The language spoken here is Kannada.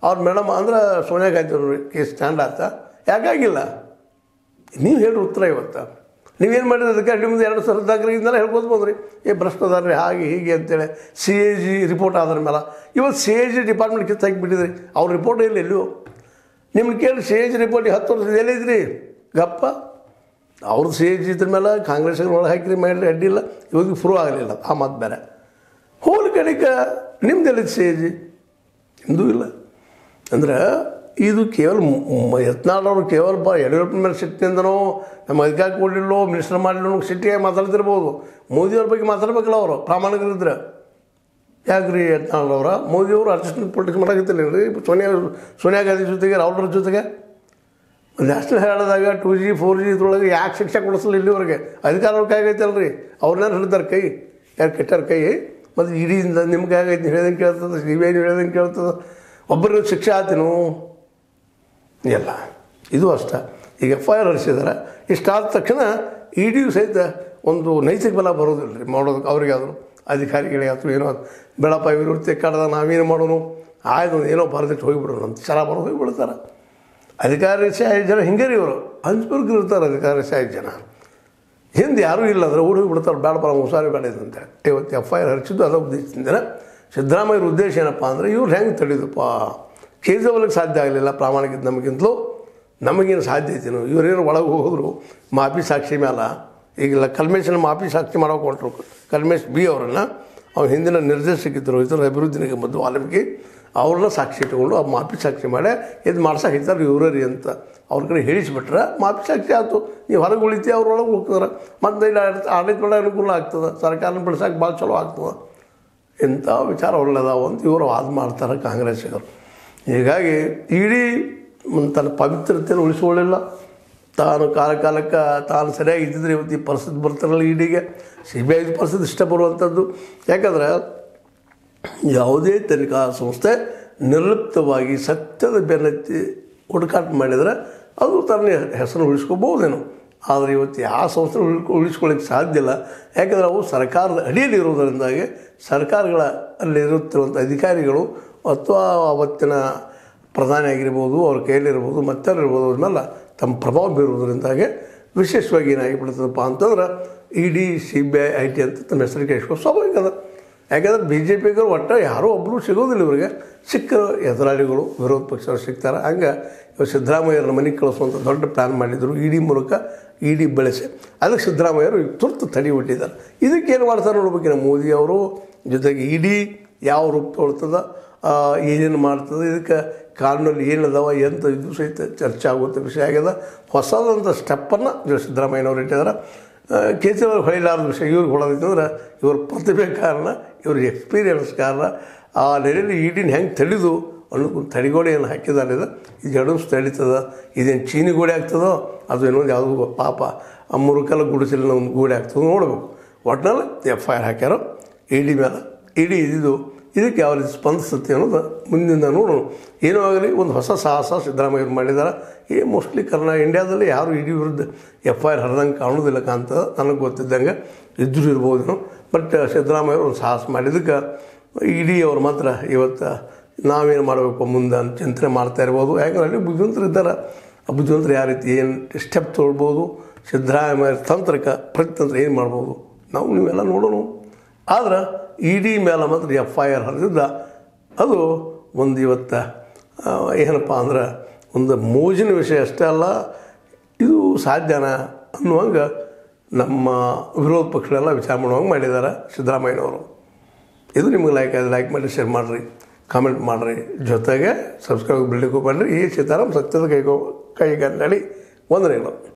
ಅವ್ರ ಮೇಡಮ್ ಅಂದ್ರೆ ಸೋನಿಯಾ ಗಾಂಧಿ ಅವ್ರ ಕೇಸ್ ಸ್ಟ್ಯಾಂಡ್ ಆತ ಯಾಕಾಗಿಲ್ಲ ನೀವು ಹೇಳಿ ಉತ್ತರ ಇವತ್ತು ನೀವೇನು ಮಾಡಿದ್ರೆ ಅದಕ್ಕೆ ನಿಮ್ಮ ಮುಂದೆ ಎರಡು ಸಾವಿರದ ನಾಲ್ಕರಿಂದಲೇ ಹೇಳ್ಬೋದು ಬಂದ್ರಿ ಏ ಭ್ರಷ್ಟದಾರ್ರಿ ಹಾಗೆ ಹೀಗೆ ಅಂತೇಳಿ ಸಿ ಎ ಜಿ ರಿಪೋರ್ಟ್ ಆದ್ರ ಮೇಲೆ ಇವತ್ತು ಸಿ ಎ ಜಿ ಡಿಪಾರ್ಟ್ಮೆಂಟ್ ಕಿತ್ತು ಹಾಕಿಬಿಟ್ಟಿದ್ರಿ ಅವ್ರ ರಿಪೋರ್ಟ್ ಇಲ್ಲ ಎಲ್ಲೂ ನಿಮ್ಗೆ ಕೇಳಿ ಸಿ ಎ ಜಿ ರಿಪೋರ್ಟ್ ಹತ್ತು ವರ್ಷದ ಎಲ್ಲಿದ್ರಿ ಗಪ್ಪ ಅವ್ರದ್ದು ಸಿ ಎ ಜಿ ಇದ್ರ ಮೇಲೆ ಕಾಂಗ್ರೆಸ್ ಒಳಗೆ ಹಾಕಿರಿ ಮಾಡಿ ಅಡ್ಡಿಲ್ಲ ಇವಾಗ ಪ್ರೂವ್ ಆಗಲಿಲ್ಲ ಆ ಮಾತು ಬೇರೆ ಹೋಲ್ ಕಡೆಗೆ ನಿಮ್ದು ಎಲ್ಲಿದ್ದು ಸಿ ಎ ಜಿ ನಿಮ್ಮದು ಇಲ್ಲ ಅಂದ್ರೆ ಇದು ಕೇವಲ ಯತ್ನಾಳವರು ಕೇವಲ ಬ ಯಡಿಯೂರಪ್ಪನ ಮೇಲೆ ಸಿಟ್ಟಿನಿಂದನೋ ನಮ್ಮ ಅಧಿಕಾರ ಕೊಡಲಿಲ್ಲೋ ಮಿನಿಸ್ಟರ್ ಮಾಡಲಿಲ್ಲೋ ಸಿಟ್ಟಿಯಾಗಿ ಮಾತಾಡ್ತಿರ್ಬೋದು ಮೋದಿಯವ್ರ ಬಗ್ಗೆ ಮಾತಾಡ್ಬೇಕಲ್ಲ ಅವರು ಪ್ರಾಮಾಣಿಕರಿದ್ರೆ ಯಾಕ್ರಿ ಯತ್ನಾಳವ್ರ ಮೋದಿಯವರು ಅರ್ಜೆಂಟ್ ಪೊಲಿಟಿಕ್ಸ್ ಮಾಡಕತ್ತಿಲ್ಲ ರೀ ಸೋನಿಯಾ ಸೋನಿಯಾ ಗಾಂಧಿ ಜೊತೆಗೆ ರಾಹುಲ್ ಜೊತೆಗೆ ನ್ಯಾಷನಲ್ ಹೇಳಿದಾಗ ಟೂ ಜಿ ಫೋರ್ ಜಿ ಇದ್ರೊಳಗೆ ಯಾಕೆ ಶಿಕ್ಷೆ ಕೊಡಿಸಲಿಲ್ಲ ಇಲ್ಲಿವರೆಗೆ ಅಧಿಕಾರ ಕೈಗೈತಲ್ಲ ರೀ ಅವ್ರನ್ನೇನು ಹಿಡಿದಾರೆ ಕೈ ಯಾರು ಕೆಟ್ಟಾರ ಕೈ ಮತ್ತು ಇಡೀಯಿಂದ ನಿಮ್ಗೆ ಆಗೈತೆ ನೀವು ಹೇಳ್ದಂಗೆ ಕೇಳ್ತದೆ ಸಿ ಬಿ ಐ ನೀವು ಹೇಳ್ದಂಗೆ ಕೇಳ್ತದೆ ಒಬ್ಬರಿಗೆ ಶಿಕ್ಷೆ ಆತೀನು ಇಲ್ಲ ಇದು ಅಷ್ಟ ಈಗ ಎಫ್ ಐ ಆರ್ ಹರಿಸಿದಾರೆ ಇಷ್ಟಾದ ತಕ್ಷಣ ಇಡಿಯು ಸಹಿತ ಒಂದು ನೈತಿಕ ಬಲ ಬರೋದಿಲ್ಲ ರೀ ಮಾಡೋದಕ್ಕೆ ಅವರಿಗಾದ್ರು ಅಧಿಕಾರಿಗಳಿಗೆ ಅಥವಾ ಏನೋ ಬೆಳಪ ವಿರುದ್ಧ ಕಡ್ದ ನಾವೇನು ಮಾಡೋನು ಆಯ್ತು ಏನೋ ಬರೆದಿಟ್ಟು ಹೋಗಿಬಿಡೋಣ ಅಂತ ಚರ ಬರೋದು ಹೋಗಿಬಿಡ್ತಾರೆ ಅಧಿಕಾರಿ ಶಾಹಿ ಜನ ಹಿಂಗೆ ರೀ ಇವರು ಹಂಚ್ಬರ್ಗ್ ಇರ್ತಾರೆ ಅಧಿಕಾರಿ ಶಾಹಿ ಜನ ಹಿಂದೆ ಯಾರೂ ಇಲ್ಲ ಅಂದರೆ ಓಡಿ ಬಿಡ್ತಾರೆ ಬೇಡ ಬರ ಹುಷಾರಿ ಬೇಡ ಅಂತ ಇವತ್ತು ಎಫ್ ಐ ಆರ್ ಹರಿಸಿದ್ದು ಅದರ ಉದ್ದೇಶದಿಂದ ಸಿದ್ದರಾಮಯ್ಯರ ಉದ್ದೇಶ ಏನಪ್ಪ ಅಂದರೆ ಇವ್ರು ಹೆಂಗೆ ತಡೀದಪ್ಪ ಕೇಜ್ರಿವಾಲ್ಗೆ ಸಾಧ್ಯ ಆಗಲಿಲ್ಲ ಪ್ರಾಮಾಣಿಕ ನಮಗಿಂತಲೂ ನಮಗೇನು ಸಾಧ್ಯ ಐತೇನು ಇವರೇನು ಒಳಗೆ ಹೋದ್ರು ಮಾಪಿ ಸಾಕ್ಷಿ ಮೇಲೆ ಈಗೆಲ್ಲ ಕಲ್ಮೇಶನ ಮಾಪಿ ಸಾಕ್ಷಿ ಮಾಡೋಕೆ ಹೊರಟ್ರು ಕಲ್ಮೇಶ್ ಬಿ ಅವರನ್ನು ಅವ್ರು ಹಿಂದಿನ ನಿರ್ದೇಶಕಿದ್ದರು ಇದರ ಅಭಿವೃದ್ಧಿ ನಿಗಮದ್ದು ವಾಲ್ಮೀಕಿ ಅವ್ರನ್ನ ಸಾಕ್ಷಿ ಇಟ್ಕೊಂಡು ಆ ಮಾಪಿ ಸಾಕ್ಷಿ ಮಾಡಿ ಇದು ಮಾಡ್ಸಕ್ಕೆ ಇದ್ದಾರೆ ಇವ್ರ ರೀ ಅಂತ ಅವ್ರ ಕಡೆ ಹೇಳಿಸ್ಬಿಟ್ರೆ ಮಾಪಿ ಸಾಕ್ಷಿ ಆಯ್ತು ನೀವು ಹೊರಗೆ ಉಳಿತಿ ಅವ್ರೊಳಗೆ ಹೋಗ್ತಾರೆ ಮತ್ತು ಇಲ್ಲಿ ಆಡಳಿತ ಆಡಳಿತ ಒಳಗೆ ಅನುಕೂಲ ಆಗ್ತದೆ ಸರ್ಕಾರನ ಬೆಳೆಸಕ್ಕೆ ಭಾಳ ಚಲೋ ಆಗ್ತದೆ ಇಂಥ ವಿಚಾರ ಒಳ್ಳೆದಾವ ಅಂತ ಇವರು ವಾದ ಮಾಡ್ತಾರೆ ಕಾಂಗ್ರೆಸ್ಸಿಗರು ಹೀಗಾಗಿ ಇಡೀ ತನ್ನ ಪವಿತ್ರತೆಯನ್ನು ಉಳಿಸ್ಕೊಳ್ಳಿಲ್ಲ ತಾನು ಕಾಲ ಕಾಲಕ್ಕೆ ತಾನು ಸರಿಯಾಗಿ ಇದ್ದಿದ್ರೆ ಇವತ್ತು ಈ ಪರಿಸ್ಥಿತಿ ಬರ್ತಾರಲ್ಲ ಇಡಿಗೆ ಸಿ ಬಿ ಐದು ಪರಿಸ್ಥಿತಿ ಇಷ್ಟ ಬರುವಂಥದ್ದು ಯಾಕಂದ್ರೆ ಯಾವುದೇ ತನಿಖಾ ಸಂಸ್ಥೆ ನಿರ್ಲಿಪ್ತವಾಗಿ ಸತ್ಯದ ಬೆನ್ನತ್ತಿ ಹುಡುಕಾಟ ಮಾಡಿದರೆ ಅದು ತನ್ನ ಹೆಸರು ಉಳಿಸ್ಕೋಬೋದೇನೋ ಆದರೆ ಇವತ್ತು ಯಾವ ಸಂಸ್ಥೆ ಉಳ್ಕೊ ಉಳಿಸ್ಕೊಳ್ಳಿಕ್ಕೆ ಸಾಧ್ಯ ಇಲ್ಲ ಯಾಕಂದರೆ ಅವು ಸರ್ಕಾರದ ಅಡಿಯಲ್ಲಿ ಇರುವುದರಿಂದಾಗಿ ಸರ್ಕಾರಗಳ ಅಲ್ಲಿರುತ್ತಿರುವಂಥ ಅಧಿಕಾರಿಗಳು ಅಥವಾ ಅವತ್ತಿನ ಪ್ರಧಾನಿ ಆಗಿರ್ಬೋದು ಅವ್ರ ಕೈಯಲ್ಲಿರ್ಬೋದು ಮತ್ತಾರು ಇರ್ಬೋದು ಅದ್ಮೇಲೆ ತಮ್ಮ ಪ್ರಭಾವ ಬೀರುವುದರಿಂದಾಗಿ ವಿಶೇಷವಾಗಿ ಏನಾಗಿಬಿಡ್ತದಪ್ಪ ಅಂತಂದ್ರೆ E D C B I I T ಅಂತ ತಮ್ಮ ಹೆಸರಿಗೆ ಇಟ್ಕೊ ಸ್ವಾಭಾವಿಕ ಅದ ಯಾಕಂದ್ರೆ ಬಿ ಜೆ ಪಿಗರು ಒಟ್ಟು ಯಾರೂ ಒಬ್ಬರು ಸಿಗೋದಿಲ್ಲ ಇವರಿಗೆ ಸಿಕ್ಕ ಎದುರಾಳಿಗಳು ವಿರೋಧ ಪಕ್ಷದವ್ರು ಸಿಗ್ತಾರೆ ಹಂಗೆ ಇವಾಗ ಸಿದ್ದರಾಮಯ್ಯರ ಮನೆಗೆ ಕಳಿಸುವಂಥ ದೊಡ್ಡ ಪ್ಲ್ಯಾನ್ ಮಾಡಿದರು ಇ ಡಿ ಮೂಲಕ ಇ ಡಿ ಬೆಳೆಸಿ ಅದಕ್ಕೆ ಸಿದ್ದರಾಮಯ್ಯರು ಈಗ ತುರ್ತು ತಡೆ ಬಿಟ್ಟಿದ್ದಾರೆ ಇದಕ್ಕೇನು ಮಾಡ್ತಾರೆ ನೋಡ್ಬೇಕಿನ ಮೋದಿ ಅವರು ಜೊತೆಗೆ ಇ ಡಿ ಯಾವ ರೂಪ ತೊಳ್ತದ ಏನೇನು ಮಾಡ್ತದೆ ಇದಕ್ಕೆ ಕಾನೂನಲ್ಲಿ ಏನದಾವ ಎಂತ ಇದು ಸಹಿತ ಚರ್ಚೆ ಆಗುವಂಥ ವಿಷಯ ಆಗ್ಯದ ಹೊಸದಂಥ ಸ್ಟೆಪ್ಪನ್ನು ಸಿದ್ದರಾಮಯ್ಯನವ್ರು ಇಟ್ಟಿದ್ದಾರೆ ಕೇಜ್ರಿವಾಲ್ ಹೊಳಿಲಾರದ ವಿಷಯ ಇವ್ರಿಗೆ ಹೊಳೋದಂದ್ರೆ ಇವ್ರ ಪ್ರತಿಭೆ ಕಾರಣ ಇವ್ರ ಎಕ್ಸ್ಪೀರಿಯನ್ಸ್ ಕಾರಣ ಆ ನೆಲೆಯಲ್ಲಿ ಈಡಿನ ಹೆಂಗೆ ತಡಿದು ಅನ್ನೋದು ತಡಿಗೋಡೆ ಏನು ಹಾಕಿದ್ದಾರೆ ಇದು ಇದು ಎರಡು ತಡೀತದ ಇದೇನು ಚೀನಿ ಗೋಡೆ ಆಗ್ತದೋ ಅದು ಇನ್ನೊಂದು ಯಾವುದೋ ಪಾಪ ಆ ಮುರುಕಲ್ಲ ಗುಡಿಸಲಿನ ಒಂದು ಗೋಡೆ ಆಗ್ತದೆ ನೋಡಬೇಕು ಒಟ್ನಲ್ಲಿ ಎಫ್ ಐ ಆರ್ ಹಾಕ್ಯಾರೋ ಇಡಿ ಮೇಲೆ ಇಡಿ ಇದಿದ್ದು ಇದಕ್ಕೆ ಯಾವ ರೀತಿ ಸ್ಪಂದಿಸುತ್ತೆ ಅನ್ನೋದು ಮುಂದಿನ ನೋಡೋಣ ಏನೋ ಆಗಲಿ ಒಂದು ಹೊಸ ಸಾಹಸ ಸಿದ್ದರಾಮಯ್ಯರು ಮಾಡಿದ್ದಾರೆ ಈ ಮೋಸ್ಟ್ಲಿ ಕರ್ನಾ ಇಂಡ್ಯಾದಲ್ಲಿ ಯಾರು ಇಡೀ ವಿರುದ್ಧ ಎಫ್ ಐ ಆರ್ ಹರಿದಂಗೆ ಕಾಣೋದಿಲ್ಲ ಕಾಣ್ತದೆ ನನಗೆ ಗೊತ್ತಿದ್ದಂಗೆ ಇದ್ದರೂ ಇರ್ಬೋದು ಬಟ್ ಸಿದ್ದರಾಮಯ್ಯರು ಒಂದು ಸಾಹಸ ಮಾಡಿದ್ದಕ್ಕೆ ಇಡೀ ಅವ್ರು ಮಾತ್ರ ಇವತ್ತು ನಾವೇನು ಮಾಡಬೇಕು ಮುಂದೆ ಅಂತ ಚಿಂತನೆ ಮಾಡ್ತಾ ಇರ್ಬೋದು ಯಾಕಂದ್ರೆ ಅಲ್ಲಿ ಬುದ್ಧಿವಂತರು ಇದ್ದಾರೆ ಆ ಬುದ್ಧಿವಂತರು ಯಾವ ರೀತಿ ಏನು ಸ್ಟೆಪ್ ತೊಗೊಳ್ಬೋದು ಸಿದ್ದರಾಮಯ್ಯ ತಂತ್ರಕ್ಕೆ ಪ್ರತಿತಂತ್ರ ಏನು ಮಾಡ್ಬೋದು ನಾವು ನೀವೆಲ್ಲ ನೋಡೋಣ ಆದ್ರೆ ಇ ಡಿ ಮೇಲೆ ಮಾತ್ರ ಎಫ್ ಐ ಆರ್ ಹರಿದಿದ್ದ ಅದು ಒಂದು ಇವತ್ತು ಆ, ಏನಪ್ಪ ಅಂದ್ರೆ ಒಂದು ಮೋಜಿನ ವಿಷಯ ಅಷ್ಟೇ ಅಲ್ಲ ಇದು ಸಾಧ್ಯನ ಅನ್ನುವಂಗೆ ನಮ್ಮ ವಿರೋಧ ಪಕ್ಷಗಳೆಲ್ಲ ವಿಚಾರ ಮಾಡುವಂಗೆ ಮಾಡಿದ್ದಾರೆ ಸಿದ್ದರಾಮಯ್ಯನವರು ಇದು ನಿಮ್ಗೆ ಲೈಕ್ ಆದ್ರೆ ಲೈಕ್ ಮಾಡಿ ಶೇರ್ ಮಾಡಿರಿ ಕಾಮೆಂಟ್ ಮಾಡಿರಿ ಜೊತೆಗೆ ಸಬ್ಸ್ಕ್ರೈಬ್ ಬಿಡ್ಲಿಕ್ಕೂ ಮಾಡಿರಿ ಈ ಸೀತಾರಾಮ್ ಸತ್ಯದ ಕೈಗೋ ಕೈಗನ್ನಡಿ ವಂದನೆಗಳು